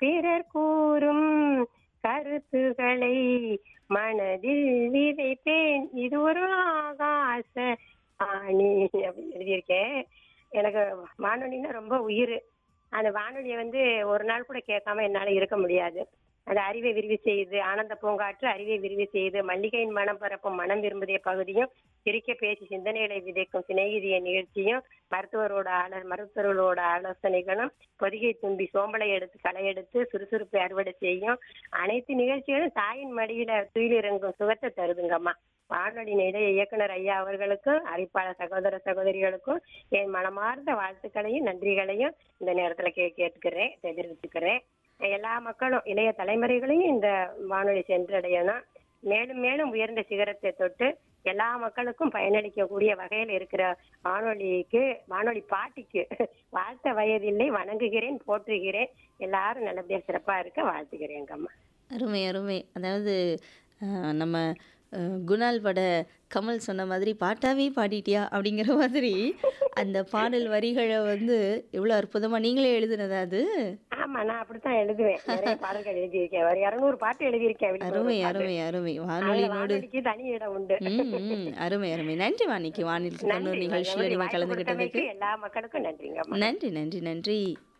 பிறர் கூறும் கருத்துகளை மனதில் விதைப்பேன் இது ஒரு ஆகாச ஆணி அப்படின்னு எழுதியிருக்கேன் எனக்கு வானொலின்னா ரொம்ப உயிர் அந்த வானொலியை வந்து ஒரு நாள் கூட கேட்காம என்னால இருக்க முடியாது அந்த அறிவை விரிவு செய்து ஆனந்த பூங்காற்று அறிவை விரிவு செய்து மல்லிகையின் மனம் பரப்பும் மனம் விரும்புதிய பகுதியும் சிரிக்க பேசி சிந்தனைகளை விதைக்கும் சிநேகிதிய நிகழ்ச்சியும் மருத்துவரோட ஆலோ மருத்துவர்களோட ஆலோசனைகளும் பொதிகை தும்பி சோம்பலை எடுத்து களை எடுத்து சுறுசுறுப்பை அறுவடை செய்யும் அனைத்து நிகழ்ச்சிகளும் தாயின் மடியில துயிலிறங்கும் சுகத்தை தருதுங்கம்மா வானொலி நிலைய இயக்குனர் ஐயா அவர்களுக்கும் அறிவிப்பாளர் சகோதர சகோதரிகளுக்கும் என் மனமார்ந்த வாழ்த்துக்களையும் நன்றிகளையும் இந்த நேரத்துல கே கேட்டுக்கிறேன் தெரிவிச்சுக்கிறேன் எல்லா மக்களும் இளைய தலைமுறைகளையும் இந்த வானொலி சென்றடையணும் மேலும் மேலும் உயர்ந்த சிகரத்தை தொட்டு எல்லா மக்களுக்கும் பயனளிக்கக்கூடிய வகையில் இருக்கிற வானொலிக்கு வானொலி பாட்டிக்கு வாழ்த்த வயதில்லை வணங்குகிறேன் போற்றுகிறேன் எல்லாரும் நல்லபடியா சிறப்பா இருக்க வாழ்த்துகிறேங்கம்மா அருமை அருமை அதாவது அஹ், நம்ம அஹ், குணால் பட கமல் சொன்ன மாதிரி பாட்டாவே பாடிட்டியா அப்படிங்கிற மாதிரி அந்த பாடல் வரிகளை வந்து எவ்வளோ அற்புதமாக நீங்களே எழுதுனதா அது ஆமா நான் அப்படித்தான் எழுதுவேன் நிறைய பாடல்கள் எழுதியிருக்கேன் ஒரு இருநூறு பாட்டு எழுதியிருக்கேன் விழிப்புணர்வு அருமை பாட்டு. அருமை அருமை அதுல வானொலினோடு வானொலிக்கு தனி இடம் உண்டு ம் ம் அருமை அருமை நன்றி வாணிக்கு வானில் தொண்ணூறு நன்றி நிகழ்ச்சியில் மகளே. நீங்கள் வாய்ப்பு கலந்துக்கிட்டதுக்கு கொடுத்தமைக்கு எல்லா மக்களுக்கும் நன்றிங்கம்மா நன்றி நன்றி நன்றி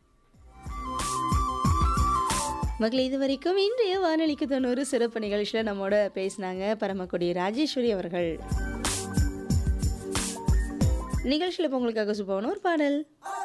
மகளே இது வரைக்கும் இன்றைய வானொலிக்கு தொண்ணூறு சிறப்பு நிகழ்ச்சியில் நம்மோட பேசினாங்க பரமக்குடி ராஜேஸ்வரி அவர்கள் நிகழ்ச்சியில் இப்போ உங்களுக்காக சுப்பவன ஒரு பாடல்